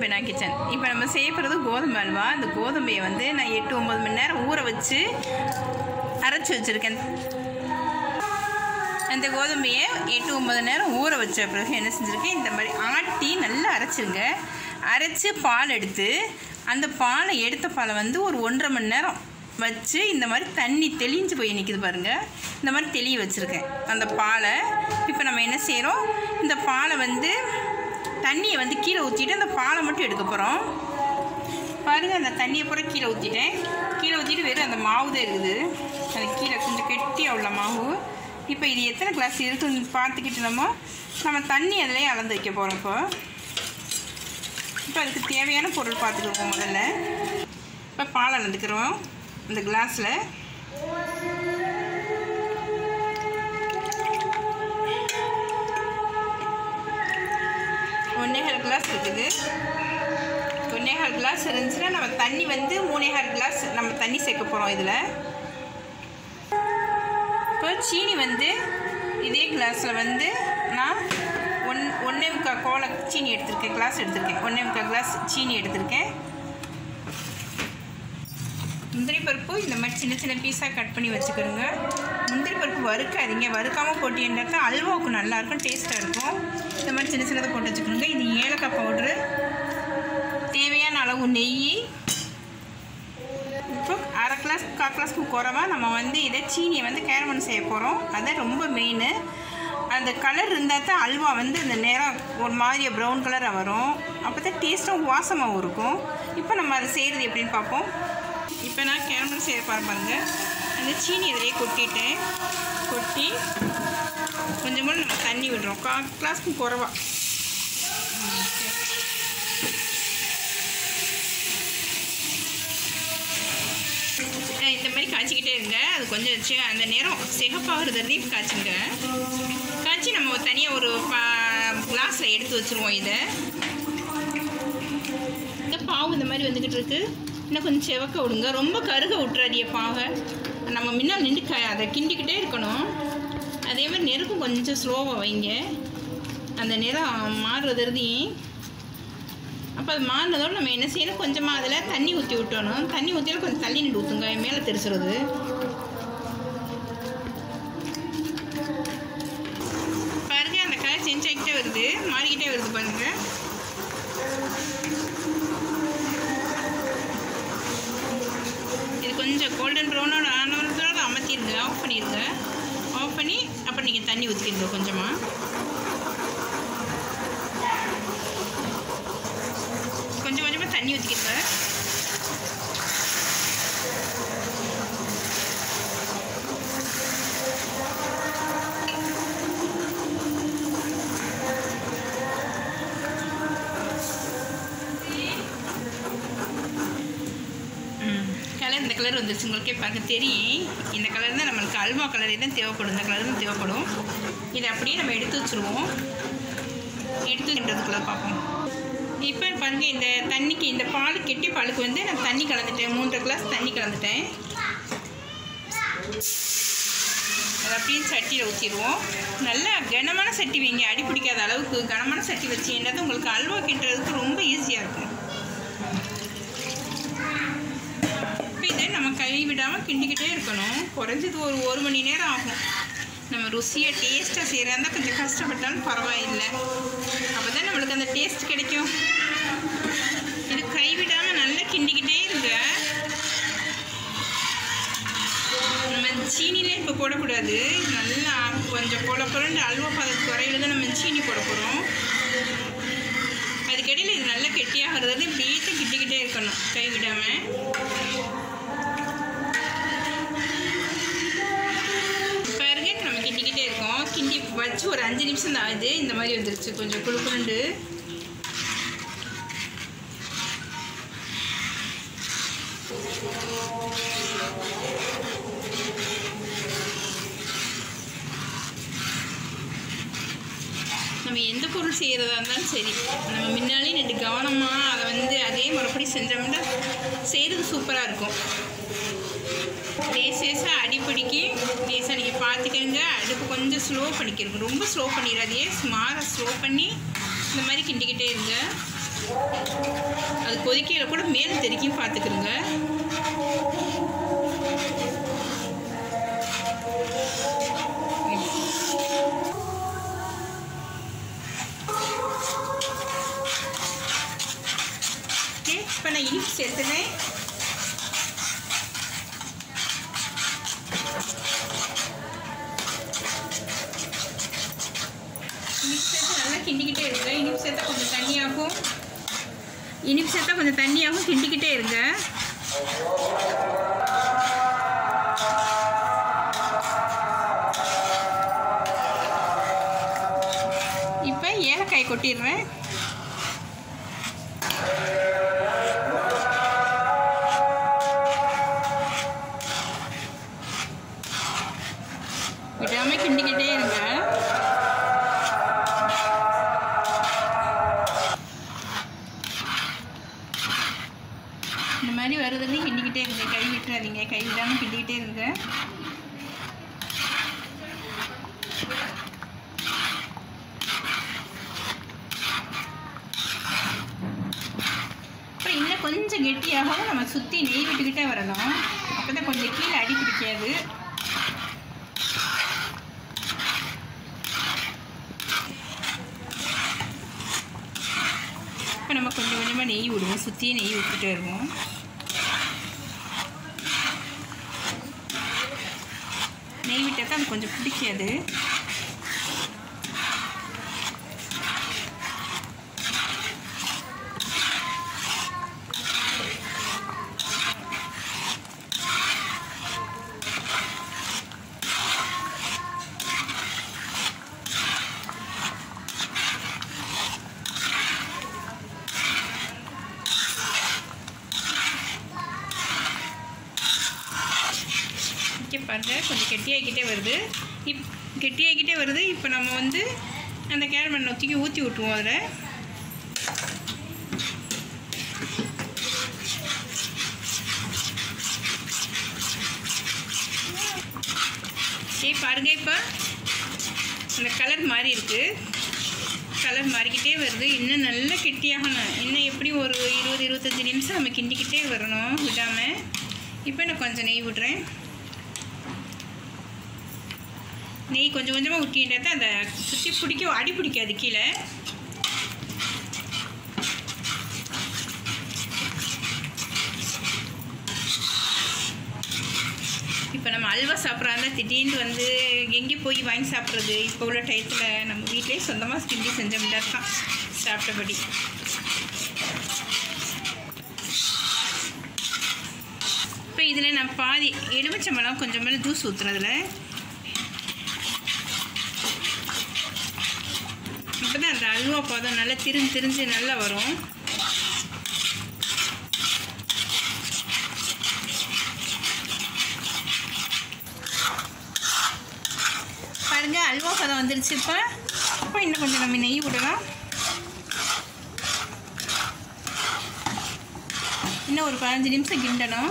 பெனா kitchen இப்போ நம்ம செய்ய போகிறது கோதுமை அல்வா இந்த கோதுமையை வந்து நான் எட்டு ஒம்பது மணி நேரம் ஊற வச்சு அரைச்சி வச்சுருக்கேன் அந்த கோதுமையை எட்டு ஒம்பது நேரம் ஊற வச்ச பிறகு என்ன செஞ்சுருக்கேன் இந்த மாதிரி ஆட்டி நல்லா அரைச்சிருங்க அரைச்சி பால் எடுத்து அந்த பாலை எடுத்த பாலை வந்து ஒரு ஒன்றரை மணி நேரம் வச்சு இந்த மாதிரி தண்ணி தெளிஞ்சு போய் நிற்கிது பாருங்கள் இந்த மாதிரி தெளிய வச்சுருக்கேன் அந்த பாலை இப்போ நம்ம என்ன செய்கிறோம் இந்த பாலை வந்து தண்ணியை வந்து கீழே ஊற்றிட்டு அந்த பாலை மட்டும் எடுக்க போகிறோம் பாருங்கள் அந்த தண்ணியை பூரா கீழே ஊற்றிட்டேன் கீழே ஊற்றிட்டு வெறும் அந்த மாவு தான் இருக்குது அது கீழே கொஞ்சம் கெட்டியாக உள்ள மாவு இப்போ இது எத்தனை கிளாஸ் இருக்குன்னு பார்த்துக்கிட்டு நம்ம நம்ம தண்ணி அதிலே அளந்து வைக்க போகிறோம் இப்போ இப்போ அதுக்கு தேவையான பொருள் பார்த்துக்குவோம் முதல்ல இப்போ பால் அளந்துக்கிறோம் இந்த கிளாஸில் ஒன்றேகால் கிளாஸ் இருக்குது ஒன்றேகால் கிளாஸ் இருந்துச்சுன்னா நம்ம தண்ணி வந்து மூணேகால் கிளாஸ் நம்ம தண்ணி சேர்க்க போகிறோம் இதில் இப்போ சீனி வந்து இதே கிளாஸில் வந்து நான் ஒன் ஒன்றே முக்கால் கோலை சீனி எடுத்திருக்கேன் கிளாஸ் எடுத்திருக்கேன் ஒன்றே முக்கால் கிளாஸ் சீனி எடுத்திருக்கேன் முந்திரி பருப்பு இந்த மாதிரி சின்ன சின்ன பீஸாக கட் பண்ணி வச்சுக்கிறோங்க முந்திரி பருப்பு வறுக்காதீங்க வறுக்காமல் போட்டீங்கன்னா தான் அல்வாவுக்கு நல்லாயிருக்கும் டேஸ்ட்டாக இருக்கும் இந்த மாதிரி சின்ன சின்னதை போட்டு வச்சுக்கோங்க இது ஏலக்காய் பவுட்ரு தேவையான அளவு நெய் இப்போ அரை கிளாஸ் கால் கிளாஸ்க்கு குறவா நம்ம வந்து இதை சீனியை வந்து கேரமன் செய்ய போகிறோம் அதான் ரொம்ப மெயின் அந்த கலர் இருந்தால் தான் அல்வா வந்து அந்த நேரம் ஒரு மாதிரி ப்ரௌன் கலராக வரும் அப்போ தான் டேஸ்ட்டும் வாசமாகவும் இருக்கும் இப்போ நம்ம அதை செய்கிறது எப்படின்னு பார்ப்போம் இப்போ நான் கேரமல் செய்ய பாருங்க அந்த சீனி இதிலே கொட்டிட்டேன் கொட்டி கொஞ்சமாக நம்ம தண்ணி விடுறோம் கால் கிளாஸ்க்கு குறவா இந்த மாதிரி காய்ச்சிக்கிட்டே இருங்க அது கொஞ்சம் வச்சு அந்த நேரம் சிகப்பாகிறது வரையும் காய்ச்சுங்க காய்ச்சி நம்ம தனியாக ஒரு பா கிளாஸில் எடுத்து வச்சுருவோம் இதை இந்த பாவு இந்த மாதிரி வந்துக்கிட்டு இருக்கு இன்னும் கொஞ்சம் செவக்க விடுங்க ரொம்ப கருக விட்டுறாதிய பாவை நம்ம முன்னால் நின்று க அதை கிண்டிக்கிட்டே இருக்கணும் அதே மாதிரி நெருப்பு கொஞ்சம் ஸ்லோவாக வைங்க அந்த நிறம் மாறுறதுறதையும் அப்போ அது மாறினதோடு நம்ம என்ன செய்யணும் கொஞ்சமாக அதில் தண்ணி ஊற்றி விட்டணும் தண்ணி ஊற்றில கொஞ்சம் தள்ளி நின்று ஊற்றுங்க மேலே தெரிச்சுறது பாருங்க அந்த கலர் சேஞ்ச் ஆகிக்கிட்டே வருது மாறிக்கிட்டே வருது பாருங்க இது கொஞ்சம் கோல்டன் ப்ரௌனோட ஆனவரத்தோட அமர்த்திடுங்க ஆஃப் பண்ணிடுங்க ஆஃப் பண்ணி அப்புறம் நீங்கள் தண்ணி ஊற்றிக்கிடுங்க கொஞ்சமாக கொஞ்சம் கொஞ்சமாக தண்ணி ஊற்றிக்கிடுங்க கலர் இந்த கலர் வந்துருச்சு உங்களுக்கே பார்க்க தெரியும் இந்த கலர் தான் நம்மளுக்கு அல்வா கலரே தான் தேவைப்படும் இந்த கலர் தான் தேவைப்படும் இதை அப்படியே நம்ம எடுத்து வச்சுருவோம் எடுத்துன்றதுக்குள்ளே பார்ப்போம் இப்போ பாருங்கள் இந்த தண்ணிக்கு இந்த பால் கெட்டி பாலுக்கு வந்து நான் தண்ணி கலந்துட்டேன் மூன்றரை கிளாஸ் தண்ணி கலந்துட்டேன் அதை அப்படியே சட்டியில் ஊற்றிடுவோம் நல்லா கனமான சட்டி வைங்க அடி பிடிக்காத அளவுக்கு கனமான சட்டி வச்சீங்கன்னா உங்களுக்கு அல்வா கிண்டுறதுக்கு ரொம்ப ஈஸியாக இருக்கும் இப்போ இதை நம்ம கை விடாமல் கிண்டிக்கிட்டே இருக்கணும் குறைஞ்சது ஒரு ஒரு மணி நேரம் ஆகும் நம்ம ருசியாக டேஸ்ட்டாக செய்கிறதா இருந்தால் கொஞ்சம் கஷ்டப்பட்டாலும் பரவாயில்லை அப்போ தான் நம்மளுக்கு அந்த டேஸ்ட் கிடைக்கும் இது கைவிடாமல் நல்லா கிண்டிக்கிட்டே இருங்க நம்ம சீனிலே இப்போ போடக்கூடாது நல்லா கொஞ்சம் பொல பொலண்டு அல்வா பதத்து குறையில தான் நம்ம சீனி போட போகிறோம் அதுக்கிடையில் இது நல்லா கெட்டியாகிறது இப்படியே தான் கிண்டிக்கிட்டே இருக்கணும் கைவிடாமல் பாருங்க நம்ம கிண்டிக்கிட்டே இருக்கோம் கிண்டி வச்சு ஒரு அஞ்சு நிமிஷம் தான் ஆகுது இந்த மாதிரி வந்துருச்சு கொஞ்சம் குழு குழுண்டு நம்ம எந்த பொருள் செய்கிறதா இருந்தாலும் சரி நம்ம முன்னாலே நின்று கவனமாக அதை வந்து அதே முறைப்படி செஞ்சோம்னா செய்கிறது சூப்பராக இருக்கும் லேசேஸாக அடிப்படிக்கு லேசாக நீங்கள் பார்த்துக்கங்க அடுப்பு கொஞ்சம் ஸ்லோ பண்ணிக்கிறங்க ரொம்ப ஸ்லோ பண்ணிடாதே சுமாராக ஸ்லோ பண்ணி இந்த மாதிரி கிண்டிக்கிட்டே இருங்க அது கொதிக்கையில் கூட மேல் தெரிக்கும் பார்த்துக்குருங்க ஓகே இப்போ நான் இனிப்பு சேர்த்துனேன் இனிப்பு சேர்த்து நல்லா கிண்டிக்கிட்டே இருங்க இனிப்பு சேர்த்தா கொஞ்சம் தண்ணியாகும் இனிப்பு சேர்த்தா கொஞ்சம் தண்ணியாகும் கிண்டிக்கிட்டே இருங்க இப்போ ஏலக்காய் கொட்டிடுறேன் விடாமல் கிண்டிக்கிட்டே இருங்க இந்த மாதிரி வருதுன்னு கிண்டிக்கிட்டே இருங்க கை விட்டுறாதீங்க கை விடாமல் கிண்டிக்கிட்டே இருங்க அப்புறம் இன்னும் கொஞ்சம் கெட்டியாகவும் நம்ம சுற்றி நெய் விட்டுக்கிட்டே வரணும் அப்போ தான் கொஞ்சம் கீழே அடி பிடிக்காது இப்போ நம்ம கொஞ்சம் கொஞ்சமாக நெய் விடுவோம் சுற்றியே நெய் விட்டுட்டே வருவோம் நெய் விட்டால் தான் அது கொஞ்சம் பிடிக்காது இங்கே பாருங்க கொஞ்சம் கெட்டியாகிக்கிட்டே வருது இப் கெட்டியாகிக்கிட்டே வருது இப்போ நம்ம வந்து அந்த கேரமன் நொத்திக்கு ஊற்றி விட்டுருவோம் அதில் சரி பாருங்க இப்போ அந்த கலர் மாறி இருக்கு கலர் மாறிக்கிட்டே வருது இன்னும் நல்லா கெட்டியாகணும் இன்னும் எப்படி ஒரு இருபது இருபத்தஞ்சி நிமிஷம் நம்ம கிண்டிக்கிட்டே வரணும் விடாமல் இப்போ நான் கொஞ்சம் நெய் விட்றேன் நெய் கொஞ்சம் கொஞ்சமாக ஊற்றிட்டா தான் அந்த சுற்றி பிடிக்க அடி பிடிக்காது கீழே இப்போ நம்ம அல்வா சாப்பிட்றாங்க திடீர்னு வந்து எங்கே போய் வாங்கி சாப்பிட்றது இப்போ உள்ள டயத்தில் நம்ம வீட்டிலே சொந்தமாக கிண்டி செஞ்சோம்னா தான் சாப்பிட்டபடி இப்போ இதில் நான் பாதி எலுமிச்சம்பழம் கொஞ்சம் மேலே ஜூஸ் ஊற்றுனதில் அப்போ தான் அந்த அல்வா பதம் நல்லா திரிஞ்சு திரிஞ்சு நல்லா வரும் பாருங்க அல்வா பதம் வந்துருச்சு இப்போ இப்போ இன்னும் கொஞ்சம் நம்ம நெய் விடலாம் இன்னும் ஒரு பதினஞ்சு நிமிஷம் கிண்டணும்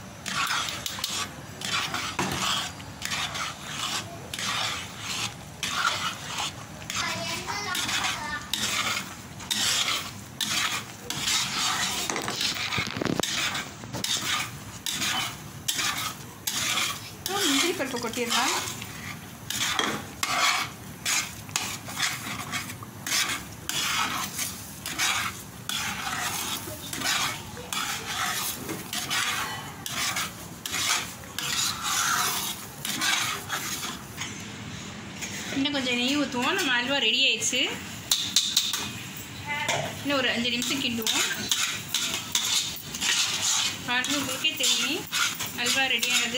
அப்புறம் முந்திரி பருப்பு கொட்டிடலாம் இன்னும் கொஞ்சம் நெய் ஊற்றுவோம் நம்ம அல்வா ரெடி ஆயிடுச்சு இன்னும் ஒரு அஞ்சு நிமிஷம் கிண்டுவோம் பாருங்க உங்களுக்கே தெரியும் அல்வா ரெடியானது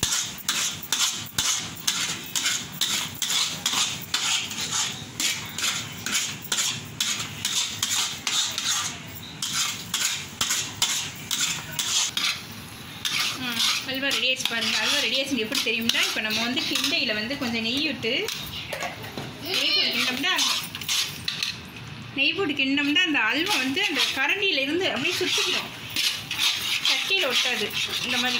ம், அல்வா ரெடி ஆயிடுச்சு பாருங்க அல்வா ரெடி ஆயிடுச்சு எப்படி தெரியும்னா இப்போ நம்ம வந்து கிண்டையில் வந்து கொஞ்சம் நெய் விட்டு நெய் போட்டு கிண்டோம்னா அந்த- நெய் போட்டு கிண்டோம்னா அந்த அல்வா வந்து அந்த கரண்டியில இருந்து அப்படியே சுற்றிக்கிறோம் சட்டியில் ஒட்டாது இந்த மாதிரி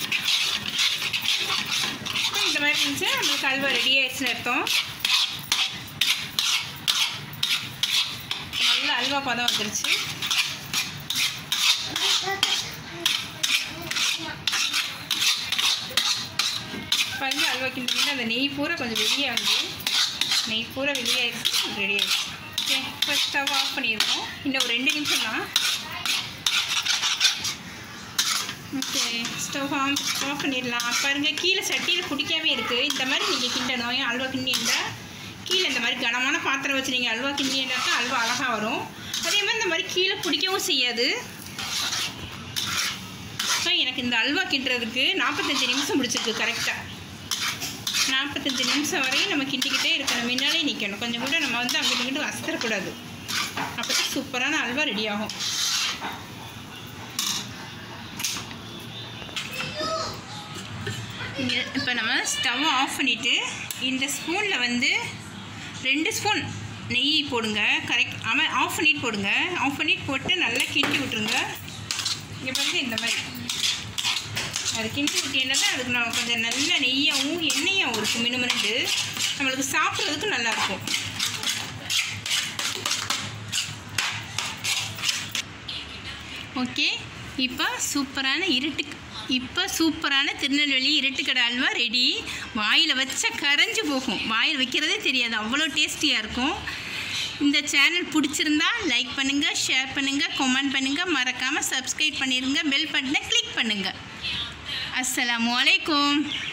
இப்போ இந்த மாதிரி இருந்துச்சு நம்மளுக்கு அல்வா ரெடி ஆயிடுச்சுன்னு அர்த்தம் நல்ல அல்வா பதம் வந்துருச்சு பாருங்க அல்வா கிண்டிங்கன்னா அந்த நெய் பூரா கொஞ்சம் வெளியே வந்து நெய் பூரா வெளியாகிடுச்சு ரெடி ஆகிடுச்சு ஓகே இப்போ ஸ்டவ் ஆஃப் பண்ணியிருக்கோம் இன்னும் ஒரு ரெண்டு நிமிஷம் தான் ஓகே ஸ்டவ் ஆஃப் ஆஃப் பண்ணிடலாம் பாருங்கள் கீழே சட்டியில் பிடிக்காமே இருக்குது இந்த மாதிரி நீங்கள் கிண்டணும் ஏன் அல்வா கிண்டிண்டா கீழே இந்த மாதிரி கனமான பாத்திரம் வச்சு நீங்கள் அல்வா கிண்டிண்டாக்கா அல்வா அழகாக வரும் அதே மாதிரி இந்த மாதிரி கீழே பிடிக்கவும் செய்யாது ஸோ எனக்கு இந்த அல்வா கிண்டுறதுக்கு நாற்பத்தஞ்சு நிமிஷம் பிடிச்சிருக்கு கரெக்டாக நாற்பத்தஞ்சு நிமிஷம் வரையும் நம்ம கிண்டிக்கிட்டே இருக்கணும் முன்னாலே நிற்கணும் கொஞ்சம் கூட நம்ம வந்து அங்கிட்டு இங்கிட்டு அசத்தரக்கூடாது அப்போ தான் சூப்பரான அல்வா ரெடி ஆகும் இப்போ நம்ம ஸ்டவ் ஆஃப் பண்ணிவிட்டு இந்த ஸ்பூனில் வந்து ரெண்டு ஸ்பூன் நெய் போடுங்க கரெக்ட் அவன் ஆஃப் பண்ணிட்டு போடுங்க ஆஃப் பண்ணிட்டு போட்டு நல்லா கிண்டி விட்ருங்க இங்கே பாருங்க இந்த மாதிரி அது கிண்டி விட்டீங்கன்னா தான் அதுக்கு நம்ம கொஞ்சம் நல்ல நெய்யாகவும் எண்ணெயாகவும் இருக்கும் மினுமினுண்டு நம்மளுக்கு சாப்பிட்றதுக்கு நல்லாயிருக்கும் ஓகே இப்போ சூப்பரான இருட்டு இப்போ சூப்பரான திருநெல்வேலி இருட்டுக்கடை அல்வா ரெடி வாயில் வச்சா கரைஞ்சு போகும் வாயில் வைக்கிறதே தெரியாது அவ்வளோ டேஸ்டியாக இருக்கும் இந்த சேனல் பிடிச்சிருந்தா லைக் பண்ணுங்கள் ஷேர் பண்ணுங்கள் கமெண்ட் பண்ணுங்கள் மறக்காமல் சப்ஸ்கிரைப் பண்ணிடுங்க பெல் பட்டனை கிளிக் பண்ணுங்கள் அஸ்ஸலாமு அலைக்கும்